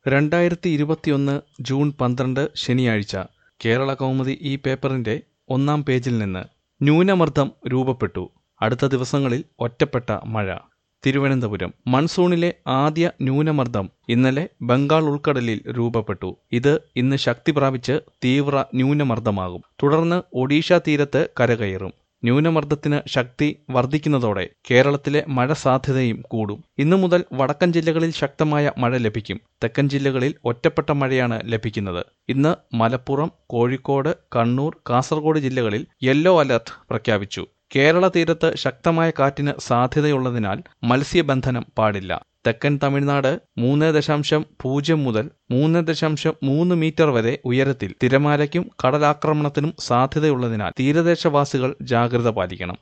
രണ്ടായിരത്തി ഇരുപത്തിയൊന്ന് ജൂൺ പന്ത്രണ്ട് ശനിയാഴ്ച കേരള കൗമുദി ഈ പേപ്പറിന്റെ ഒന്നാം പേജിൽ നിന്ന് ന്യൂനമർദ്ദം രൂപപ്പെട്ടു അടുത്ത ദിവസങ്ങളിൽ ഒറ്റപ്പെട്ട മഴ തിരുവനന്തപുരം മൺസൂണിലെ ആദ്യ ന്യൂനമർദ്ദം ഇന്നലെ ബംഗാൾ ഉൾക്കടലിൽ രൂപപ്പെട്ടു ഇത് ഇന്ന് ശക്തി പ്രാപിച്ച് തീവ്ര ന്യൂനമർദ്ദമാകും തുടർന്ന് ഒഡീഷ തീരത്ത് കരകയറും ന്യൂനമർദ്ദത്തിന് ശക്തി വർദ്ധിക്കുന്നതോടെ കേരളത്തിലെ മഴ സാധ്യതയും കൂടും ഇന്നു മുതൽ വടക്കൻ ജില്ലകളിൽ ശക്തമായ മഴ ലഭിക്കും തെക്കൻ ജില്ലകളിൽ ഒറ്റപ്പെട്ട മഴയാണ് ലഭിക്കുന്നത് ഇന്ന് മലപ്പുറം കോഴിക്കോട് കണ്ണൂർ കാസർഗോഡ് ജില്ലകളിൽ യെല്ലോ അലർട്ട് പ്രഖ്യാപിച്ചു കേരള തീരത്ത് ശക്തമായ കാറ്റിന് സാധ്യതയുള്ളതിനാൽ മത്സ്യബന്ധനം പാടില്ല തെക്കൻ തമിഴ്നാട് മൂന്ന് ദശാംശം പൂജ്യം മുതൽ മൂന്ന് ദശാംശം മൂന്ന് മീറ്റർ വരെ ഉയരത്തിൽ തിരമാലയ്ക്കും കടലാക്രമണത്തിനും സാധ്യതയുള്ളതിനാൽ തീരദേശവാസികൾ ജാഗ്രത പാലിക്കണം